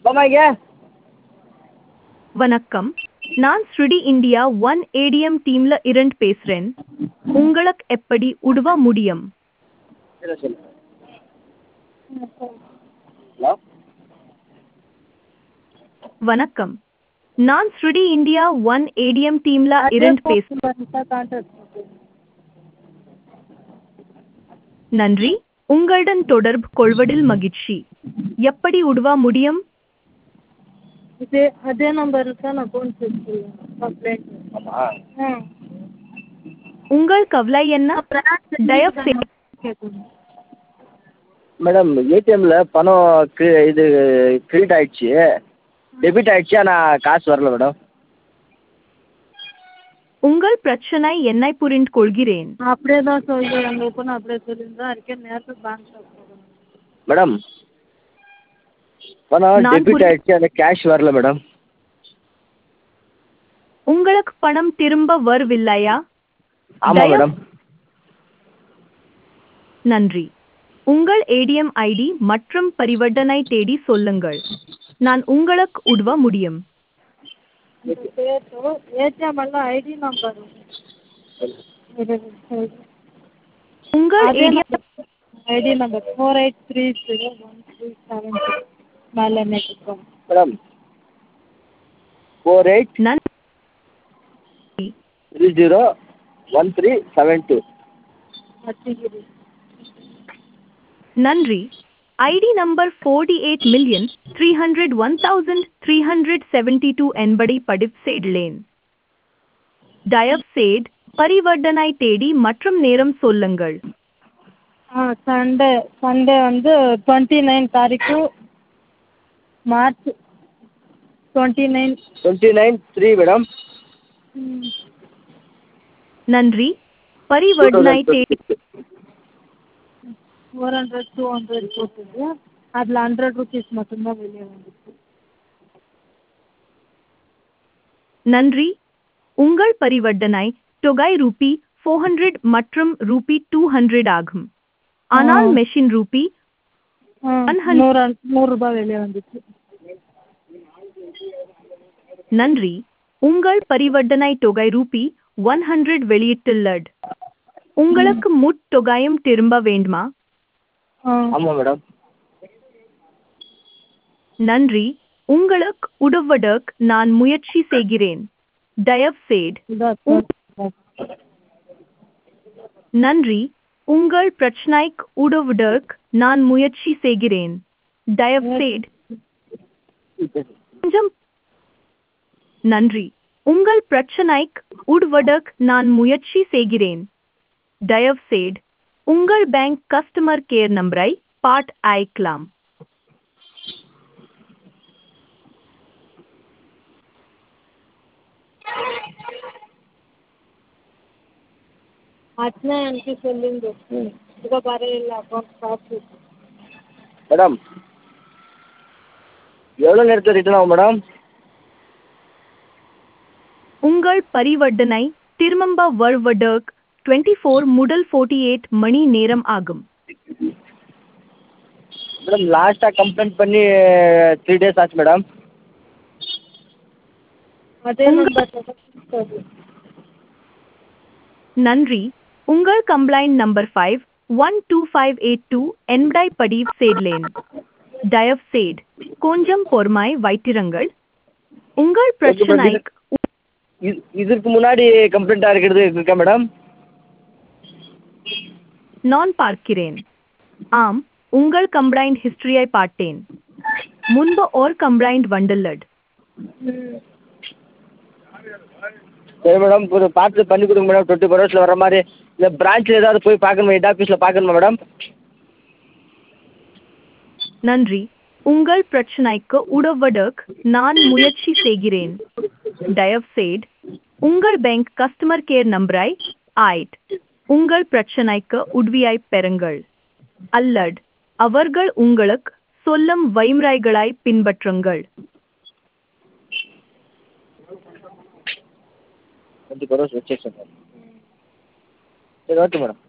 போமாங்க வணக்கம் நான் ஸ்ருடி இந்தியா ஒன் ஏடிஎம் டீம்ல இருந்து பேசுறேன் உங்களுக்கு எப்படி உதவ முடியும் இல்லை சொல்லு ஹலோ வணக்கம் நான் ஸ்ருடி இந்தியா ஒன் ஏடிஎம் டீம்ல இருந்து பேசுறேன் நன்றி உங்களுடன் தொடர்பு கொள்வதில் மகிழ்ச்சி எப்படி உதவ முடியும் இதே அதே நம்பருக்கு தான் நான் ஃபோன் பேசுகிறேன் கம்ப்ளைண்ட் ஆமாம் ஆ உங்கள் கவலை என்ன தயவு செய்து கேட்கணும் மேடம் ஏடிஎம்மில் பணம் க்ரி இது கிரெடிட் ஆயிடுச்சு டெபிட் ஆயிடுச்சு ஆனால் காசு வரல மேடம் உங்கள் பிரச்சனை என்னை புரிந்து கொள்கிறேன் நான் அப்படியே தான் சொல்கிறேன் எங்கள் பொண்ணு அப்படியே சொல்லிட்டு தான் இருக்கேன் நேரத்துக்கு பேங்க் போகணும் மேடம் பணம் நான் டெபிட் புரி- ஆயிடுச்சு அந்த கேஷ் வரல மேடம் உங்களுக்கு பணம் திரும்ப வரவில்லையா ஆமாம் தயவு- மேடம் நன்றி உங்கள் ஏடிஎம் ஐடி மற்றும் பரிவர்த்தனை தேடி சொல்லுங்கள் நான் உங்களுக்கு உதவ முடியும் இந்த பேரு ஏடிஎம் எல்லாம் ஐடி நம்பர் உங்கள் அதே ATM ID number four eight three zero one three seven two மேலே நெட்டுக்கோங்க மேடம் ஃபோர் எயிட் நன்றி three zero one three seven two அத்திகிரி நன்றி ID number forty eight million three hundred one thousand three hundred seventy two என்பதை பதிவு செய்துள்ளேன் தயவு செய்து பரிவர்த்தனை தேதி மற்றும் நேரம் சொல்லுங்கள் ஆ சண்டே சண்டே வந்து டுவெண்ட்டி நைன் தாரீக்கு March twenty nine twenty nine three madam நன்றி பரிவர்த்தனை தேதி ஃபோர் ஹண்ட்ரட் டூ ஹண்ட்ரட் போட்டுது அதில் ஹண்ட்ரட் ருபீஸ் மட்டும்தான் வெளியே வந்துச்சு நன்றி உங்கள் பரிவர்த்தனை தொகை ரூபி ஃபோர் ஹண்ட்ரட் மற்றும் ரூபி டூ ஹண்ட்ரட் ஆகும் ஆனால் ஆ. மெஷின் ரூபி ஆ One hundred- நூறு நூறுரூபா வெளியே வந்துச்சு நன்றி உங்கள் பரிவர்த்தனை தொகை ரூபி ஒன் ஹண்ட்ரட் வெளியிட்டுள்ளது உங்களுக்கு முட் தொகையும் திரும்ப வேண்டுமா ஆ ஆமாம் மேடம் நன்றி உங்களுக்கு உதவுவதற்கு நான் முயற்சி செய்கிறேன் தயவு செய்து இதான் உ- நன்றி உங்கள் பிரச்சனைக்கு உதவுவதற்கு நான் முயற்சி செய்கிறேன் தயவு செய்து கொஞ்சம் நன்றி உங்கள் பிரச்சனைக்கு உதவுவதற்கு நான் முயற்சி செய்கிறேன் தயவு செய்து உங்கள் பேங்க் கஸ்டமர் கேர் நம்பரை பாட் அழைக்கலாம் அட்னா எனக்கு சொல்லுங்க இப்போ பரவாயில்ல அக்கௌண்ட் காசு மேடம் எவ்வளோ நேரத்தில் ரிட்டர்ன் ஆகும் மேடம் உங்கள் பரிவர்த்தனை திரும்ப வருவதற்கு டுவெண்ட்டி ஃபோர் முதல் ஃபோர்ட்டி எயிட் மணி நேரம் ஆகும் மேடம் லாஸ்ட்டாக கம்ப்ளைண்ட் பண்ணி த்ரீ டேஸ் ஆச்சு மேடம் அதே நம்பர் சொல்லு நன்றி உங்கள் complaint number five one two five eight two என்பதை பதிவு செய்தேன் தயவு செய்து கொஞ்சம் பொறுமை வைத்திருங்கள் உங்கள் பிரச்சனைக்கு இது இதற்கு முன்னாடி கம்ப்ளைண்ட்டாக இருக்கிறது இருக்கா மேடம் நான் பார்க்கிறேன் ஆம் உங்கள் கம்ப்ளைண்ட் ஹிஸ்டரியை பார்த்தேன் முன்பு ஓர் கம்ப்ளைண்ட் வந்துள்ளது ம் சரி மேடம் கொஞ்சம் பார்த்து பண்ணி கொடுங்க மேடம் டுவெண்ட்டி ஃபோர் ஹவர்ஸில் வர மாதிரி இல்லை பிரான்ச்சில் ஏதாவது போய் பார்க்கணுமா ஹெட் ஆஃபீஸில் பார்க்கணுமா மேடம் நன்றி உங்கள் பிரச்சனைக்கு உதவுவதற்கு நான் முயற்சி செய்கிறேன் தயவு செய்து உங்கள் பேங்க் கஸ்டமர் கேர் நம்பரை ஆயிட் உங்கள் பிரச்சனைக்கு உதவியாய் பெறுங்கள் அல்லது அவர்கள் உங்களுக்கு சொல்லும் வழிமுறைகளை பின்பற்றுங்கள் டுவெண்ட்டி ஃபோர் ஹவர்ஸ் வச்சு சரி ஓகே மேடம்